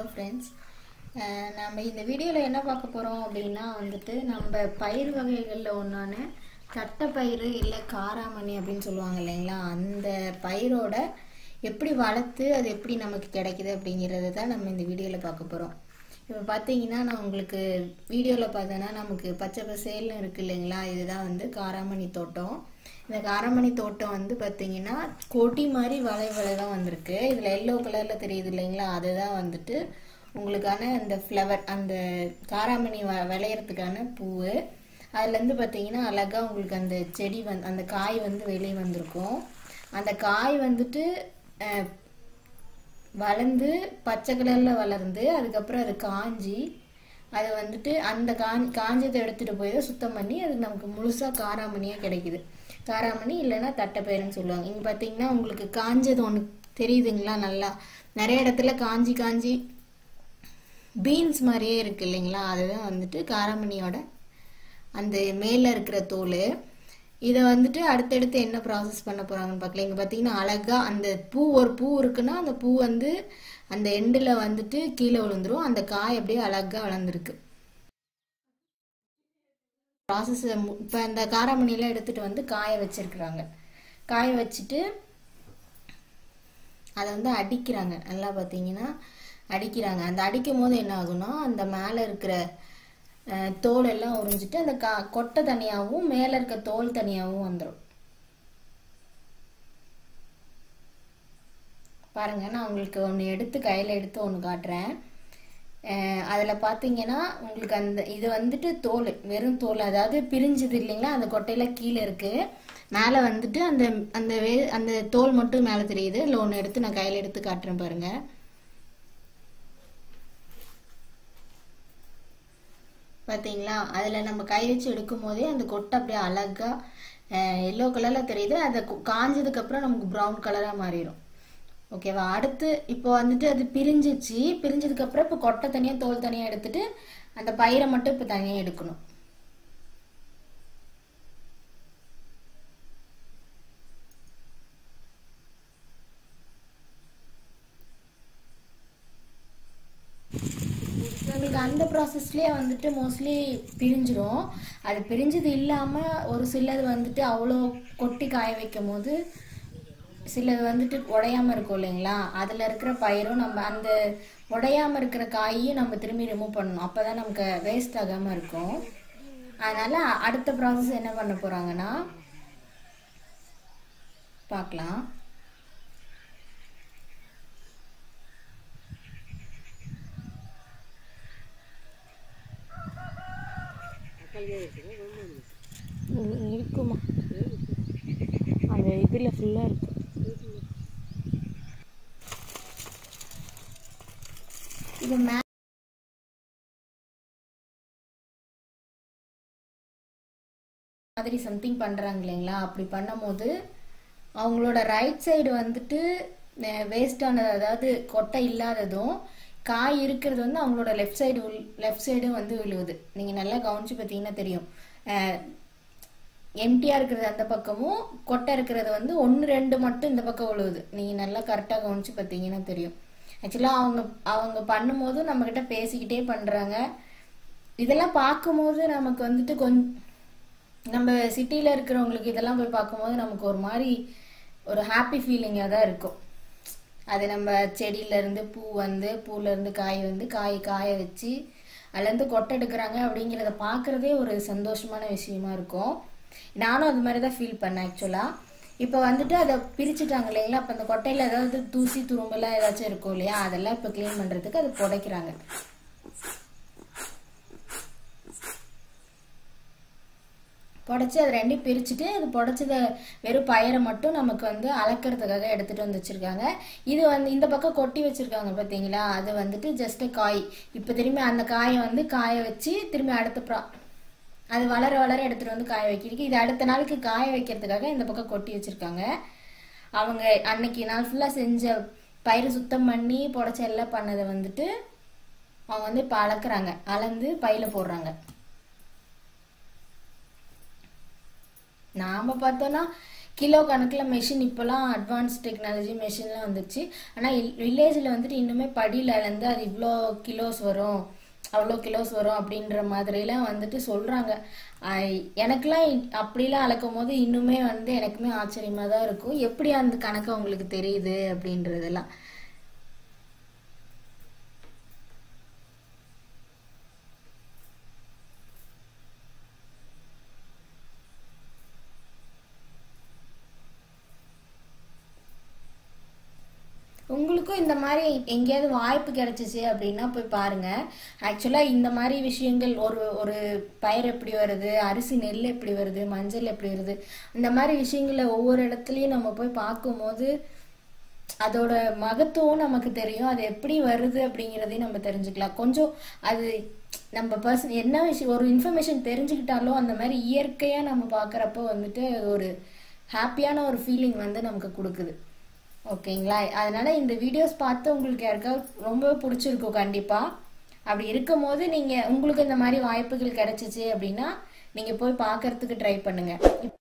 hello friends நம்ம இந்த வீடியோவில் என்ன பார்க்க போகிறோம் அப்படின்னா வந்துட்டு நம்ம பயிர் வகைகளில் ஒன்றான தட்டைப்பயிறு இல்லை காராமணி அப்படின்னு சொல்லுவாங்க இல்லைங்களா அந்த பயிரோட எப்படி வளர்த்து அது எப்படி நமக்கு கிடைக்குது அப்படிங்கிறத தான் நம்ம இந்த வீடியோவில் பார்க்க போகிறோம் இப்போ பார்த்தீங்கன்னா நான் உங்களுக்கு வீடியோவில் பார்த்தேன்னா நமக்கு பச்சை பசேல்னு இருக்கு இல்லைங்களா இதுதான் வந்து காராமணி தோட்டம் இந்த காராமணி தோட்டம் வந்து பார்த்தீங்கன்னா கொடி மாதிரி வளை வளை தான் வந்திருக்கு இதில் எல்லோ கலரில் தெரியுது இல்லைங்களா அதுதான் வந்துட்டு உங்களுக்கான அந்த ஃப்ளவர் அந்த காராமணி வ விளையிறதுக்கான பூவு அதுலேருந்து பார்த்தீங்கன்னா அழகாக உங்களுக்கு அந்த செடி வந் அந்த காய் வந்து வெளியே வந்திருக்கும் அந்த காய் வந்துட்டு அஹ், வளர்ந்து பச்சை கலரில் வளர்ந்து அதுக்கப்புறம் அது காஞ்சி அது வந்துட்டு அந்த காஞ் காஞ்சதை எடுத்துகிட்டு போய் தான் சுத்தம் பண்ணி அது நமக்கு முழுசாக காராமணியாக கிடைக்குது காராமணி இல்லைன்னா தட்டைப்பயிறுன்னு சொல்லுவாங்க இங்கே பார்த்தீங்கன்னா உங்களுக்கு காஞ்சது ஒன்று தெரியுதுங்களா நல்லா நிறைய இடத்துல காஞ்சி காஞ்சி பீன்ஸ் மாதிரியே இருக்கு இல்லைங்களா அதுதான் வந்துட்டு காராமணியோட அந்த மேலே இருக்கிற தோல் இதை வந்துட்டு அடுத்தடுத்து என்ன ப்ராசஸ் பண்ண போகிறாங்கன்னு பார்க்கல இங்கே பார்த்தீங்கன்னா அழகாக அந்த பூ ஒரு பூ இருக்குன்னா அந்த பூ வந்து அந்த எண்டில் வந்துட்டு கீழே விழுந்துரும் அந்த காய் அப்படியே அழகாக வளர்ந்துருக்கு ப்ராசஸ் இப்போ இந்த காராமணியெல்லாம் எடுத்துகிட்டு வந்து காய வச்சிருக்கிறாங்க காய வச்சுட்டு அதை வந்து அடிக்கிறாங்க நல்லா பார்த்தீங்கன்னா அடிக்கிறாங்க அந்த அடிக்கும் போது என்ன ஆகும்னா அந்த மேலே இருக்கிற அஹ், தோல் எல்லாம் உறிஞ்சிட்டு அந்த கா கொட்டை தனியாகவும் மேலே இருக்க தோல் தனியாகவும் வந்துடும் பாருங்க நான் உங்களுக்கு ஒன்று எடுத்து கையில் எடுத்து ஒன்று காட்டுறேன் அதில் பார்த்தீங்கன்னா உங்களுக்கு அந்த இது வந்துட்டு தோல் வெறும் தோல் அதாவது பிரிஞ்சது இல்லைங்களா அந்த கொட்டையில் கீழே இருக்குது மேலே வந்துட்டு அந்த அந்த வே அந்த தோல் மட்டும் மேலே தெரியுது இல்லை ஒன்று எடுத்து நான் கையில் எடுத்து காட்டுறேன் பாருங்கள் பார்த்தீங்களா அதில் நம்ம கை வச்சு எடுக்கும் போதே அந்த கொட்டை அப்படியே அழகாக எல்லோ கலரில் தெரியுது அதை கு- காஞ்சதுக்கப்புறம் நமக்கு ப்ரௌன் கலராக மாறிடும் ஓகேவா அடுத்து இப்போ வந்துட்டு அது பிரிஞ்சிச்சு பிரிஞ்சதுக்கப்புறம் இப்போ கொட்டை தனியாக தோல் தனியாக எடுத்துட்டு அந்த பயிரை மட்டும் இப்போ தனியாக எடுக்கணும் உங்களுக்கு அந்த ப்ராசஸ்லேயே வந்துட்டு மோஸ்ட்லி பிரிஞ்சிரும் அது பிரிஞ்சது இல்லாமல் ஒரு சிலது வந்துட்டு அவ்வளோ கொட்டி காய வைக்கும் போது சிலது வந்துட்டு உடையாம இருக்கும் இல்லைங்களா அதில் இருக்கிற பயிரும் நம்ம அந்த உடையாம இருக்கிற காயையும் நம்ம திரும்பி ரிமூவ் பண்ணணும் அப்போ தான் நமக்கு வேஸ்ட் ஆகாமல் இருக்கும் அதனால அடுத்த ப்ராசஸ் என்ன பண்ண போகிறாங்கன்னா பார்க்கலாம் இருக்குமா அந்த இதில் ஃபுல்லாக இருக்கு இது மே மாதிரி சம்திங் பண்ணுறாங்க இல்லைங்களா அப்படி பண்ணும்போது அவங்களோட ரைட் சைடு வந்துட்டு வேஸ்டானது அதாவது கொட்டை இல்லாததும் காய் இருக்கிறது வந்து அவங்களோட லெஃப்ட் சைடு லெஃப்ட் சைடும் வந்து விழுவுது நீங்கள் நல்லா கவனிச்சு பார்த்தீங்கன்னா தெரியும் எம்டியாக இருக்கிறது அந்த பக்கமும் கொட்டை இருக்கிறது வந்து ஒன்று ரெண்டு மட்டும் இந்த பக்கம் விழுவுது நீங்கள் நல்லா கரெக்டாக கவனிச்சு பார்த்தீங்கன்னா தெரியும் ஆக்சுவலாக அவங்க அவங்க பண்ணும்போது நம்மக்கிட்ட பேசிக்கிட்டே பண்ணுறாங்க இதெல்லாம் பார்க்கும்போது நமக்கு வந்துட்டு கொஞ்சம் நம்ம சிட்டியில் இருக்கிறவங்களுக்கு இதெல்லாம் போய் பார்க்கும்போது நமக்கு ஒரு மாதிரி ஒரு ஹாப்பி ஃபீலிங்காக தான் இருக்கும் அது நம்ம செடியிலேருந்து பூ வந்து பூலேருந்து காய் வந்து காய் காய வச்சு அதுலேருந்து கொட்டை எடுக்கிறாங்க அப்படிங்கிறத பார்க்குறதே ஒரு சந்தோஷமான விஷயமா இருக்கும் நானும் அது மாதிரி தான் ஃபீல் பண்ணேன் ஆக்சுவலாக இப்போ வந்துட்டு அதை பிரிச்சுட்டாங்க இல்லைங்களா அப்போ அந்த கொட்டையில் ஏதாவது தூசி துரும்பெல்லாம் ஏதாச்சும் இருக்கும் இல்லையா அதெல்லாம் இப்போ க்ளீன் பண்ணுறதுக்கு அதை புடைக்கிறாங்க புடைச்சி அது ரெண்டையும் பிரிச்சுட்டு அது புடைச்சத வெறும் பயிரை மட்டும் நமக்கு வந்து அளக்கிறதுக்காக எடுத்துட்டு வந்து வச்சிருக்காங்க இது வந்து இந்த பக்கம் கொட்டி வச்சிருக்காங்க பார்த்தீங்களா அது வந்துட்டு ஜஸ்ட் காய் இப்போ திரும்பி அந்த காயை வந்து காய வச்சு திரும்பி அடுத்த ப்ரா அது வளர வளர எடுத்துட்டு வந்து காய வைக்கிறதுக்கு இது அடுத்த நாளுக்கு காய வைக்கிறதுக்காக இந்த பக்கம் கொட்டி வச்சிருக்காங்க அவங்க அன்னைக்கு நாள் ஃபுல்லாக செஞ்ச பயிர் சுத்தம் பண்ணி புடைச்ச எல்லாம் பண்ணதை வந்துட்டு அவங்க வந்து இப்போ அளக்குறாங்க அளந்து பையில போடுறாங்க நாம பார்த்தோம்னா கிலோ கணக்கில் மெஷின் இப்போலாம் அட்வான்ஸ் டெக்னாலஜி மெஷின்லாம் வந்துச்சு ஆனால் வில்லேஜில் வந்துட்டு இன்னுமே படியில் அளந்து அது இவ்வளோ கிலோஸ் வரும் அவ்வளோ கிலோஸ் வரும் அப்படின்ற மாதிரிலாம் வந்துட்டு சொல்கிறாங்க எனக்கெல்லாம் இ- அப்படிலாம் அளக்கும் போது இன்னுமே வந்து எனக்குமே ஆச்சரியமாக தான் இருக்கும் எப்படி அந்த கணக்கு உங்களுக்கு தெரியுது அப்படின்றதெல்லாம் உங்களுக்கும் இந்த மாதிரி எங்கேயாவது வாய்ப்பு கிடைச்சிச்சு அப்படின்னா போய் பாருங்க ஆக்சுவலாக இந்த மாதிரி விஷயங்கள் ஒரு ஒரு பயிர் எப்படி வருது அரிசி நெல் எப்படி வருது மஞ்சள் எப்படி வருது இந்த மாதிரி விஷயங்களை ஒவ்வொரு இடத்துலையும் நம்ம போய் பார்க்கும்போது அதோட மகத்துவம் நமக்கு தெரியும் அது எப்படி வருது அப்படிங்கிறதையும் நம்ம தெரிஞ்சுக்கலாம் கொஞ்சம் அது நம்ம பர்சன் என்ன விஷயம் ஒரு இன்ஃபர்மேஷன் தெரிஞ்சுக்கிட்டாலும் அந்த மாதிரி இயற்கையாக நம்ம பார்க்குறப்போ வந்துட்டு அது ஒரு ஹாப்பியான ஒரு ஃபீலிங் வந்து நமக்கு கொடுக்குது ஓகேங்களா அதனால இந்த வீடியோஸ் பார்த்து உங்களுக்கு யாருக்காவது ரொம்ப பிடிச்சிருக்கும் கண்டிப்பாக அப்படி இருக்கும்போது நீங்கள் உங்களுக்கு இந்த மாதிரி வாய்ப்புகள் கிடைச்சிச்சு அப்படின்னா நீங்கள் போய் பார்க்கறதுக்கு ட்ரை பண்ணுங்கள்